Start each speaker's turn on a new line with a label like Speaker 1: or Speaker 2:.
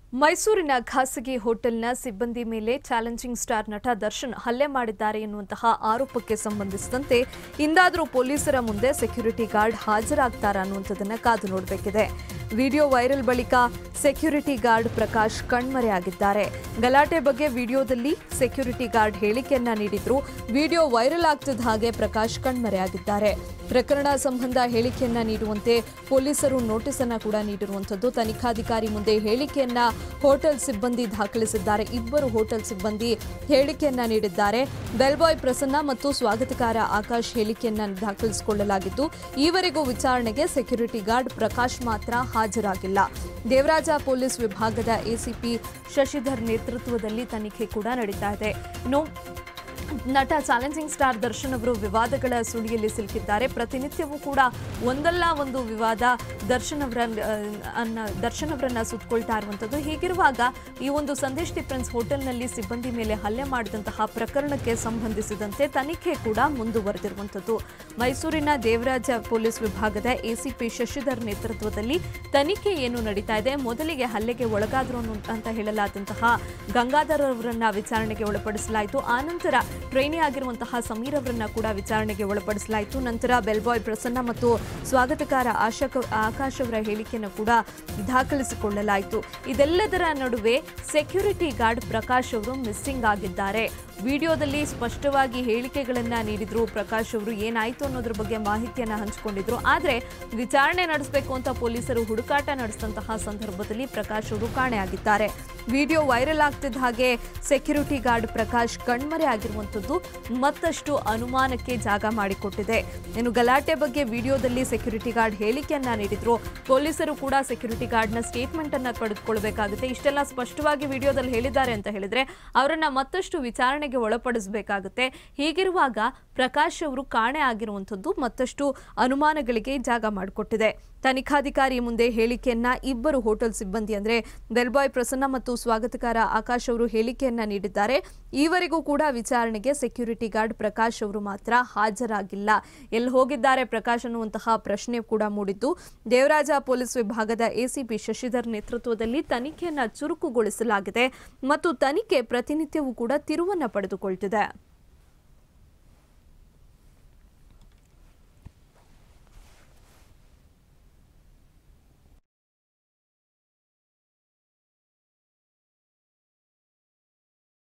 Speaker 1: ಮೈಸೂರಿನ ಖಾಸಗಿ ಹೋಟೆಲ್ನ ಸಿಬ್ಬಂದಿ ಮೇಲೆ ಚಾಲೆಂಜಿಂಗ್ ಸ್ಟಾರ್ ನಟ ದರ್ಶನ್ ಹಲ್ಲೆ ಮಾಡಿದ್ದಾರೆ ಎನ್ನುವಂತಹ ಆರೋಪಕ್ಕೆ ಸಂಬಂಧಿಸಿದಂತೆ ಇಂದಾದರೂ ಪೊಲೀಸರ ಮುಂದೆ ಸೆಕ್ಯೂರಿಟಿ ಗಾರ್ಡ್ ಹಾಜರಾಗ್ತಾರಾ ಅನ್ನುವಂಥದ್ದನ್ನ ಕಾದು ನೋಡಬೇಕಿದೆ ವಿಡಿಯೋ ವೈರಲ್ ಬಳಿಕ ಸೆಕ್ಯೂರಿಟಿ ಗಾರ್ಡ್ ಪ್ರಕಾಶ್ ಕಣ್ಮರೆಯಾಗಿದ್ದಾರೆ ಗಲಾಟೆ ಬಗ್ಗೆ ವಿಡಿಯೋದಲ್ಲಿ ಸೆಕ್ಯೂರಿಟಿ ಗಾರ್ಡ್ ಹೇಳಿಕೆಯನ್ನ ನೀಡಿದ್ರು ವಿಡಿಯೋ ವೈರಲ್ ಆಗ್ತಿದ್ದ ಹಾಗೆ ಪ್ರಕಾಶ್ ಕಣ್ಮರೆಯಾಗಿದ್ದಾರೆ ಪ್ರಕರಣ ಸಂಬಂಧ ಹೇಳಿಕೆಯನ್ನ ನೀಡುವಂತೆ ಪೊಲೀಸರು ನೋಟಿಸ್ ಅನ್ನ ಕೂಡ ನೀಡಿರುವಂತದ್ದು ತನಿಖಾಧಿಕಾರಿ ಮುಂದೆ ಹೇಳಿಕೆಯನ್ನ ಹೋಟೆಲ್ ಸಿಬ್ಬಂದಿ ದಾಖಲಿಸಿದ್ದಾರೆ ಇಬ್ಬರು ಹೋಟೆಲ್ ಸಿಬ್ಬಂದಿ ಹೇಳಿಕೆಯನ್ನ ನೀಡಿದ್ದಾರೆ ಬೆಲ್ಬಾಯ್ ಪ್ರಸನ್ನ ಮತ್ತು ಸ್ವಾಗತಕಾರ ಆಕಾಶ್ ಹೇಳಿಕೆಯನ್ನ ದಾಖಲಿಸಿಕೊಳ್ಳಲಾಗಿದ್ದು ಈವರೆಗೂ ವಿಚಾರಣೆಗೆ ಸೆಕ್ಯೂರಿಟಿ ಗಾರ್ಡ್ ಪ್ರಕಾಶ್ ಮಾತ್ರ ಹಾಜರಾಗಿಲ್ಲ ದೇವರಾಜ ಪೊಲೀಸ್ ವಿಭಾಗದ ಎಸಿಪಿ ಶಶಿಧರ್ ನೇತೃತ್ವದಲ್ಲಿ ತನಿಖೆ ಕೂಡ ನಡೀತಾ ಇದೆ ಇನ್ನು ನಟ ಚಾಲೆಂಜಿಂಗ್ ಸ್ಟಾರ್ ದರ್ಶನ್ ಅವರು ವಿವಾದಗಳ ಸುಳಿಯಲ್ಲಿ ಸಿಲುಕಿದ್ದಾರೆ ಪ್ರತಿನಿತ್ಯವೂ ಕೂಡ ಒಂದಲ್ಲ ಒಂದು ವಿವಾದ ದರ್ಶನ್ ಅವರ ಅನ್ನ ದರ್ಶನ್ ಅವರನ್ನ ಸುತ್ತಕೊಳ್ತಾ ಇರುವಂಥದ್ದು ಹೀಗಿರುವಾಗ ಈ ಒಂದು ಸಂದೇಶ್ ಡಿಫರೆನ್ಸ್ ಹೋಟೆಲ್ನಲ್ಲಿ ಸಿಬ್ಬಂದಿ ಮೇಲೆ ಹಲ್ಲೆ ಮಾಡಿದಂತಹ ಪ್ರಕರಣಕ್ಕೆ ಸಂಬಂಧಿಸಿದಂತೆ ತನಿಖೆ ಕೂಡ ಮುಂದುವರೆದಿರುವಂಥದ್ದು ಮೈಸೂರಿನ ದೇವರಾಜ ಪೊಲೀಸ್ ವಿಭಾಗದ ಎಸಿಪಿ ಶಶಿಧರ್ ನೇತೃತ್ವದಲ್ಲಿ ತನಿಖೆ ಏನು ನಡೀತಾ ಇದೆ ಮೊದಲಿಗೆ ಹಲ್ಲೆಗೆ ಒಳಗಾದ್ರು ಅನ್ನೋ- ಅಂತ ಹೇಳಲಾದಂತಹ ಗಂಗಾಧರ್ ಅವರನ್ನ ವಿಚಾರಣೆಗೆ ಒಳಪಡಿಸಲಾಯಿತು ಆನಂತರ ಟ್ರೈನಿ ಆಗಿರುವಂತಹ ಸಮೀರ್ ಅವರನ್ನ ಕೂಡ ವಿಚಾರಣೆಗೆ ಒಳಪಡಿಸಲಾಯಿತು ನಂತರ ಬೆಲ್ಬಾಯ್ ಪ್ರಸನ್ನ ಮತ್ತು ಸ್ವಾಗತಕಾರ ಆಶಕ ಆಕಾಶ್ ಅವರ ಹೇಳಿಕೆಯನ್ನು ಕೂಡ ದಾಖಲಿಸಿಕೊಳ್ಳಲಾಯಿತು ಇದೆಲ್ಲದರ ನಡುವೆ ಸೆಕ್ಯೂರಿಟಿ ಗಾರ್ಡ್ ಪ್ರಕಾಶ್ ಅವರು ಮಿಸ್ಸಿಂಗ್ ಆಗಿದ್ದಾರೆ ವಿಡಿಯೋದಲ್ಲಿ ಸ್ಪಷ್ಟವಾಗಿ ಹೇಳಿಕೆಗಳನ್ನ ನೀಡಿದ್ರು ಪ್ರಕಾಶ್ ಅವರು ಏನಾಯ್ತು ಅನ್ನೋದ್ರ ಬಗ್ಗೆ ಮಾಹಿತಿಯನ್ನ ಹಂಚಿಕೊಂಡಿದ್ರು ಆದ್ರೆ ವಿಚಾರಣೆ ನಡೆಸಬೇಕು ಅಂತ ಪೊಲೀಸರು ಹುಡುಕಾಟ ನಡೆಸಿದಂತಹ ಸಂದರ್ಭದಲ್ಲಿ ಪ್ರಕಾಶ್ ಅವರು ಕಾಣೆಯಾಗಿದ್ದಾರೆ ವಿಡಿಯೋ ವೈರಲ್ ಆಗ್ತಿದ್ದ ಹಾಗೆ ಸೆಕ್ಯೂರಿಟಿ ಗಾರ್ಡ್ ಪ್ರಕಾಶ್ ಕಣ್ಮರೆ ಆಗಿರುವಂಥದ್ದು ಮತ್ತಷ್ಟು ಅನುಮಾನಕ್ಕೆ ಜಾಗ ಮಾಡಿಕೊಟ್ಟಿದೆ ಇನ್ನು ಗಲಾಟೆ ಬಗ್ಗೆ ವಿಡಿಯೋದಲ್ಲಿ ಸೆಕ್ಯೂರಿಟಿ ಗಾರ್ಡ್ ಹೇಳಿಕೆಯನ್ನ ನೀಡಿದ್ರು ಪೊಲೀಸರು ಕೂಡ ಸೆಕ್ಯೂರಿಟಿ ಗಾರ್ಡ್ನ ಸ್ಟೇಟ್ಮೆಂಟ್ ಅನ್ನ ಪಡೆದುಕೊಳ್ಬೇಕಾಗುತ್ತೆ ಇಷ್ಟೆಲ್ಲ ಸ್ಪಷ್ಟವಾಗಿ ವಿಡಿಯೋದಲ್ಲಿ ಹೇಳಿದ್ದಾರೆ ಅಂತ ಹೇಳಿದ್ರೆ ಅವರನ್ನ ಮತ್ತಷ್ಟು ವಿಚಾರಣೆಗೆ ಒಳಪಡಿಸಬೇಕಾಗುತ್ತೆ ಹೀಗಿರುವಾಗ ಪ್ರಕಾಶ್ ಅವರು ಕಾಣೆ ಆಗಿರುವಂಥದ್ದು ಮತ್ತಷ್ಟು ಅನುಮಾನಗಳಿಗೆ ಜಾಗ ಮಾಡಿಕೊಟ್ಟಿದೆ ತನಿಖಾಧಿಕಾರಿ ಮುಂದೆ ಹೇಳಿಕೆಯನ್ನ ಇಬ್ಬರು ಹೋಟೆಲ್ ಸಿಬ್ಬಂದಿ ಅಂದ್ರೆ ಬೆಲ್ಬಾಯ್ ಪ್ರಸನ್ನ ಮತ್ತು ಸ್ವಾಗತಕಾರ ಆಕಾಶ್ ಅವರು ಹೇಳಿಕೆಯನ್ನ ನೀಡಿದ್ದಾರೆ ಈವರೆಗೂ ಕೂಡ ವಿಚಾರಣೆಗೆ ಸೆಕ್ಯೂರಿಟಿ ಗಾರ್ಡ್ ಪ್ರಕಾಶ್ ಅವರು ಮಾತ್ರ ಹಾಜರಾಗಿಲ್ಲ ಎಲ್ಲಿ ಹೋಗಿದ್ದಾರೆ ಪ್ರಕಾಶ್ ಅನ್ನುವಂತಹ ಪ್ರಶ್ನೆ ಕೂಡ ಮೂಡಿದ್ದು ದೇವರಾಜ ಪೊಲೀಸ್ ವಿಭಾಗದ ಎಸಿಪಿ ಶಶಿಧರ್ ನೇತೃತ್ವದಲ್ಲಿ ತನಿಖೆಯನ್ನ ಚುರುಕುಗೊಳಿಸಲಾಗಿದೆ ಮತ್ತು ತನಿಖೆ ಪ್ರತಿನಿತ್ಯವೂ ಕೂಡ ತಿರುವನ್ನ ಪಡೆದುಕೊಳ್ತಿದೆ